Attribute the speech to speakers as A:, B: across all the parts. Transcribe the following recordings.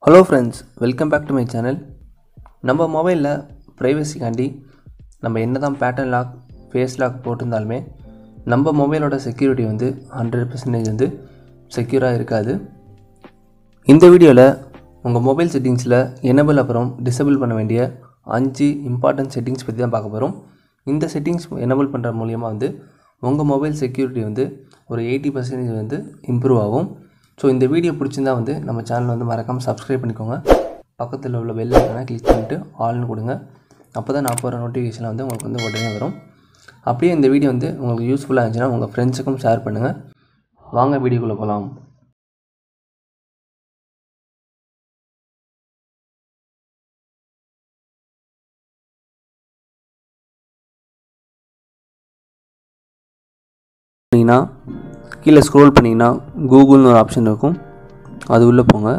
A: hello friends welcome back to my channel நம்ம மொபைலில் ப்ரைவசிக்காண்டி நம்ம என்ன தான் பேட்டர்ன் லாக் ஃபேஸ் லாக் போட்டிருந்தாலுமே நம்ம மொபைலோட செக்யூரிட்டி வந்து ஹண்ட்ரட் பர்சன்டேஜ் வந்து செக்யூராக இருக்காது இந்த வீடியோவில் உங்கள் மொபைல் செட்டிங்ஸில் எனபிள் அப்புறம் டிசபிள் பண்ண வேண்டிய அஞ்சு இம்பார்ட்டன்ட் செட்டிங்ஸ் பற்றி தான் பார்க்க போகிறோம் இந்த செட்டிங்ஸ் எனபிள் பண்ணுற மூலியமாக வந்து உங்கள் மொபைல் செக்யூரிட்டி வந்து ஒரு எயிட்டி பர்சன்டேஜ் வந்து இம்ப்ரூவ் ஆகும் ஸோ இந்த வீடியோ பிடிச்சிருந்தா வந்து நம்ம சேனல் வந்து மறக்காமல் சப்ஸ்கிரைப் பண்ணிக்கோங்க பக்கத்தில் உள்ள பெல் ஐக்கானை கிளிக் பண்ணிட்டு ஆல்னு கொடுங்க அப்போ தான் நான் போகிற நோட்டிஃபிகேஷன் வந்து உங்களுக்கு வந்து உடனே வரும் அப்படியே இந்த வீடியோ வந்து உங்களுக்கு யூஸ்ஃபுல்லாக இருந்துச்சுன்னா உங்கள் ஃப்ரெண்ட்ஸுக்கும் ஷேர் பண்ணுங்கள் வாங்க வீடியோக்குள்ளே போகலாம் பண்ணிங்கன்னா கீழே ஸ்க்ரோல் பண்ணிங்கன்னா கூகுள்னு ஒரு ஆப்ஷன் இருக்கும் அது உள்ளே போங்க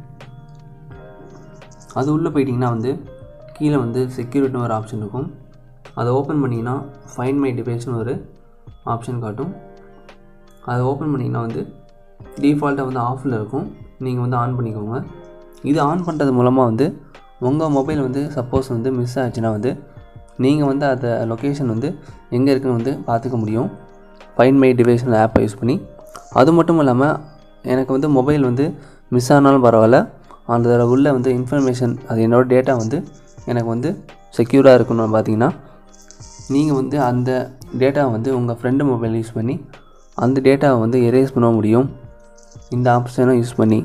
A: அது உள்ளே போயிட்டிங்கன்னா வந்து கீழே வந்து செக்யூரிட்டின்னு ஒரு ஆப்ஷன் இருக்கும் அதை ஓப்பன் பண்ணிங்கன்னா ஃபைன் மை டிவைஸ்னு ஒரு ஆப்ஷன் காட்டும் அதை ஓப்பன் பண்ணிங்கன்னா வந்து டிஃபால்ட்டாக வந்து ஆஃபில் இருக்கும் நீங்கள் வந்து ஆன் பண்ணிக்கோங்க இது ஆன் பண்ணுறது மூலமாக வந்து உங்கள் மொபைல் வந்து சப்போஸ் வந்து மிஸ் ஆச்சுன்னா வந்து நீங்கள் வந்து அந்த லொக்கேஷன் வந்து எங்கே இருக்குன்னு வந்து பார்த்துக்க முடியும் ஃபைன் மை டிவைஸ்னு ஆப்பை யூஸ் பண்ணி அது மட்டும் இல்லாமல் எனக்கு வந்து மொபைல் வந்து மிஸ் ஆனாலும் பரவாயில்ல அதில் உள்ள வந்து இன்ஃபர்மேஷன் அது என்னோடய டேட்டா வந்து எனக்கு வந்து செக்யூராக இருக்கணும்னு பார்த்தீங்கன்னா நீங்கள் வந்து அந்த டேட்டாவை வந்து உங்கள் ஃப்ரெண்டு மொபைல் யூஸ் பண்ணி அந்த டேட்டாவை வந்து எரேஸ் பண்ண முடியும் இந்த ஆப்ஷனை யூஸ் பண்ணி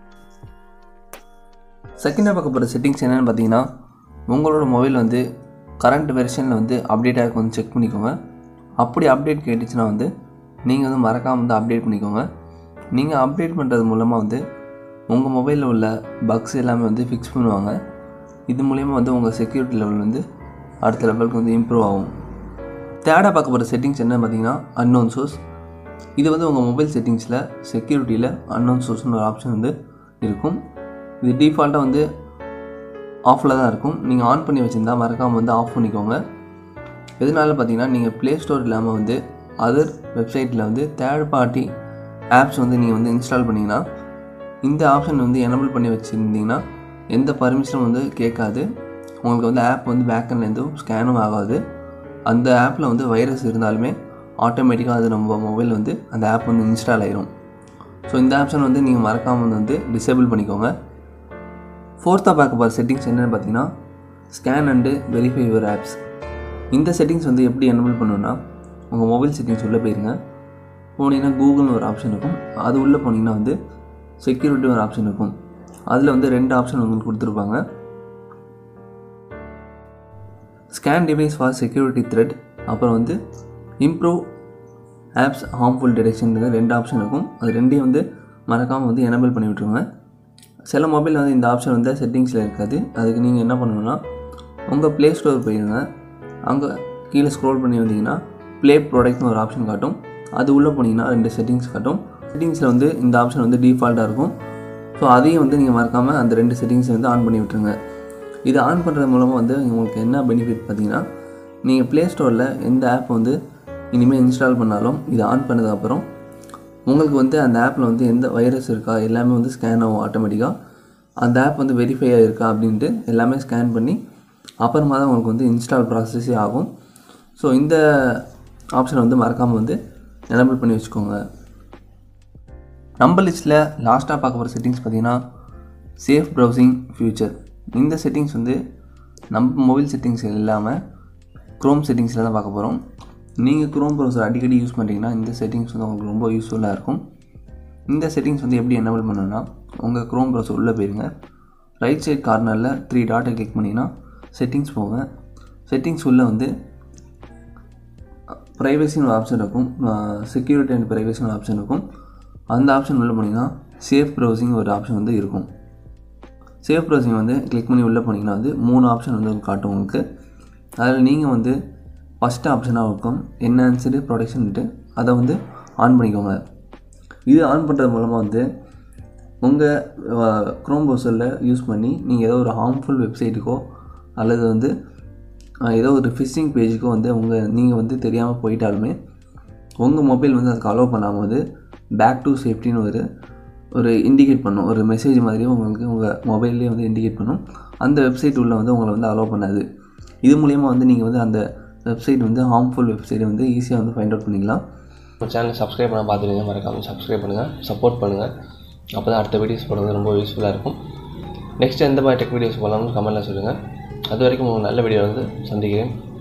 A: செகண்டாக பார்க்க போகிற செட்டிங்ஸ் என்னென்னு பார்த்தீங்கன்னா உங்களோட மொபைல் வந்து கரண்ட் வெர்ஷனில் வந்து அப்டேட் ஆகிருக்கு வந்து செக் பண்ணிக்கோங்க அப்படி அப்டேட் கேட்டுச்சுன்னா வந்து நீங்கள் வந்து மறக்காமல் வந்து அப்டேட் பண்ணிக்கோங்க நீங்கள் அப்டேட் பண்ணுறது மூலமாக வந்து உங்கள் மொபைலில் உள்ள பக்ஸ் எல்லாமே வந்து ஃபிக்ஸ் பண்ணுவாங்க இது மூலயமா வந்து உங்கள் செக்யூரிட்டி லெவல் வந்து அடுத்த லெவலுக்கு வந்து இம்ப்ரூவ் ஆகும் தேர்டாக பார்க்க போகிற செட்டிங்ஸ் என்ன பார்த்தீங்கன்னா அன்னோன் சோர்ஸ் இது வந்து உங்கள் மொபைல் செட்டிங்ஸில் செக்யூரிட்டியில் அன்னோன் சோர்ஸ்னு ஒரு ஆப்ஷன் வந்து இருக்கும் இது டிஃபால்ட்டாக வந்து ஆஃபில் தான் இருக்கும் நீங்கள் ஆன் பண்ணி வச்சுருந்தா மறக்காமல் வந்து ஆஃப் பண்ணிக்கோங்க எதனால பார்த்தீங்கன்னா நீங்கள் ப்ளே ஸ்டோர் இல்லாமல் வந்து அதர் வெப்சைட்டில் வந்து தேர்ட் பார்ட்டி ஆப்ஸ் வந்து நீங்கள் வந்து இன்ஸ்டால் பண்ணிங்கன்னா இந்த ஆப்ஷன் வந்து எனபிள் பண்ணி வச்சுருந்தீங்கன்னா எந்த பர்மிஷனும் வந்து கேட்காது உங்களுக்கு வந்து ஆப் வந்து பேக்கண்ட்லேருந்து ஸ்கேனும் ஆகாது அந்த ஆப்பில் வந்து வைரஸ் இருந்தாலுமே ஆட்டோமேட்டிக்காக அது நம்ம மொபைல் வந்து அந்த ஆப் வந்து இன்ஸ்டால் ஆயிரும் ஸோ இந்த ஆப்ஷன் வந்து நீங்கள் மறக்காமல் வந்து டிசேபிள் பண்ணிக்கோங்க ஃபோர்த்தாக பார்க்க போகிற செட்டிங்ஸ் என்னென்னு பார்த்தீங்கன்னா scan and verify your apps இந்த செட்டிங்ஸ் வந்து எப்படி எனபிள் பண்ணணும்னா உங்கள் மொபைல் செட்டிங்ஸ் உள்ளே போயிருங்க போனீங்கன்னா கூகுள்னு ஒரு ஆப்ஷன் இருக்கும் அது உள்ளே போனீங்கன்னா வந்து செக்யூரிட்டி ஒரு ஆப்ஷன் இருக்கும் அதில் வந்து ரெண்டு ஆப்ஷன் உங்களுக்கு கொடுத்துருப்பாங்க scan device for security threat அப்புறம் வந்து இம்ப்ரூவ் ஆப்ஸ் ஹார்ம்ஃபுல் டிரெக்ஷன் ரெண்டு ஆப்ஷன் இருக்கும் அது ரெண்டையும் வந்து மறக்காமல் வந்து எனபிள் பண்ணி விட்ருங்க சில மொபைல் வந்து இந்த ஆப்ஷன் வந்து செட்டிங்ஸில் இருக்காது அதுக்கு நீங்கள் என்ன பண்ணணும்னா உங்கள் ப்ளே ஸ்டோர் போயிருங்க அங்கே கீழே ஸ்க்ரோல் பண்ணி வந்தீங்கன்னா ப்ளே ப்ராடக்ட்னு ஒரு ஆப்ஷன் காட்டும் அது உள்ளே போனீங்கன்னா ரெண்டு செட்டிங்ஸ் காட்டும் செட்டிங்ஸில் வந்து இந்த ஆப்ஷன் வந்து டிஃபால்ட்டாக இருக்கும் ஸோ அதையும் வந்து நீங்கள் மறக்காமல் அந்த ரெண்டு செட்டிங்ஸை வந்து ஆன் பண்ணி விட்டுருங்க இது ஆன் பண்ணுறது மூலமாக வந்து உங்களுக்கு என்ன பெனிஃபிட் பார்த்தீங்கன்னா நீங்கள் ப்ளே ஸ்டோரில் எந்த ஆப் வந்து இனிமேல் இன்ஸ்டால் பண்ணாலும் இது ஆன் பண்ணதுக்கப்புறம் உங்களுக்கு வந்து அந்த ஆப்பில் வந்து எந்த வைரஸ் இருக்கா எல்லாமே வந்து ஸ்கேன் ஆகும் ஆட்டோமேட்டிக்காக அந்த ஆப் வந்து வெரிஃபை ஆகிருக்கா அப்படின்ட்டு எல்லாமே ஸ்கேன் பண்ணி அப்புறமா தான் உங்களுக்கு வந்து இன்ஸ்டால் ப்ராசஸே ஆகும் ஸோ இந்த ஆப்ஷனை வந்து மறக்காமல் வந்து எனபிள் பண்ணி வச்சுக்கோங்க நம்ம லிஸ்ட்டில் லாஸ்ட்டாக பார்க்க போகிற செட்டிங்ஸ் பார்த்தீங்கன்னா சேஃப் ப்ரௌசிங் ஃபியூச்சர் இந்த செட்டிங்ஸ் வந்து நம்ம மொபைல் செட்டிங்ஸ் இல்லாமல் க்ரோம் செட்டிங்ஸில் தான் பார்க்க போகிறோம் நீங்கள் க்ரோம் ப்ரௌசர் அடிக்கடி யூஸ் பண்ணுறீங்கன்னா இந்த செட்டிங்ஸ் வந்து உங்களுக்கு ரொம்ப யூஸ்ஃபுல்லாக இருக்கும் இந்த செட்டிங்ஸ் வந்து எப்படி எனபிள் பண்ணணும்னா உங்கள் க்ரோம் ப்ரௌசர் உள்ளே போயிருங்க ரைட் சைட் கார்னரில் த்ரீ டாட்டை கிளிக் பண்ணிங்கன்னா செட்டிங்ஸ் போங்க செட்டிங்ஸ் உள்ளே வந்து ப்ரைவசின்னு ஒரு ஆப்ஷன் இருக்கும் செக்யூரிட்டி அண்ட் ப்ரைவசின்னு ஒரு ஆப்ஷன் இருக்கும் அந்த ஆப்ஷன் உள்ளே போனீங்கன்னா சேஃப் ப்ரௌசிங் ஒரு ஆப்ஷன் வந்து இருக்கும் சேஃப் ப்ரௌசிங் வந்து கிளிக் பண்ணி உள்ளே போனீங்கன்னா வந்து மூணு ஆப்ஷன் வந்து காட்டும் உங்களுக்கு அதில் நீங்கள் வந்து ஃபஸ்ட் ஆப்ஷனாக இருக்கும் என்ஹான்ஸ்டு ப்ரொடக்ஷன்ட்டு அதை வந்து ஆன் பண்ணிக்கோங்க இது ஆன் பண்ணுறது மூலமாக வந்து உங்கள் க்ரோம் ப்ரௌசரில் யூஸ் பண்ணி நீங்கள் ஏதோ ஒரு ஹார்ம்ஃபுல் வெப்சைட்டுக்கோ அல்லது வந்து ஏதோ ஒரு ஃபிஷிங் பேஜுக்கோ வந்து உங்கள் நீங்கள் வந்து தெரியாமல் போயிட்டாலுமே உங்கள் மொபைல் வந்து அதுக்கு அலோவ் பண்ணாமல் வந்து பேக் டு சேஃப்டின்னு ஒரு ஒரு இண்டிகேட் பண்ணும் ஒரு மெசேஜ் மாதிரியே உங்களுக்கு உங்கள் மொபைல்லேயே வந்து இண்டிகேட் பண்ணும் அந்த வெப்சைட் உள்ள வந்து உங்களை வந்து அலோவ் பண்ணாது இது மூலிமா வந்து நீங்கள் வந்து அந்த வெப்சைட் வந்து ஹார்ம்ஃபுல் வெப்சைட்டை வந்து ஈஸியாக வந்து ஃபைண்ட் அவுட் பண்ணிக்கலாம்
B: நம்ம சேனலை சப்ஸ்கிரைப் பண்ண பார்த்துருங்க மறக்காமல் சப்ஸ்கிரைப் பண்ணுங்கள் சப்போர்ட் பண்ணுங்கள் அப்போ தான் அடுத்த வீடியோஸ் போடுறது ரொம்ப யூஸ்ஃபுல்லாக இருக்கும் நெக்ஸ்ட் எந்த மாதிரி டெக் வீடியோஸ் போகலாம்னு கமெண்ட்டில் சொல்லுங்கள் அது வரைக்கும் ஒரு நல்ல வீடியோ வந்து சந்திக்கிறேன்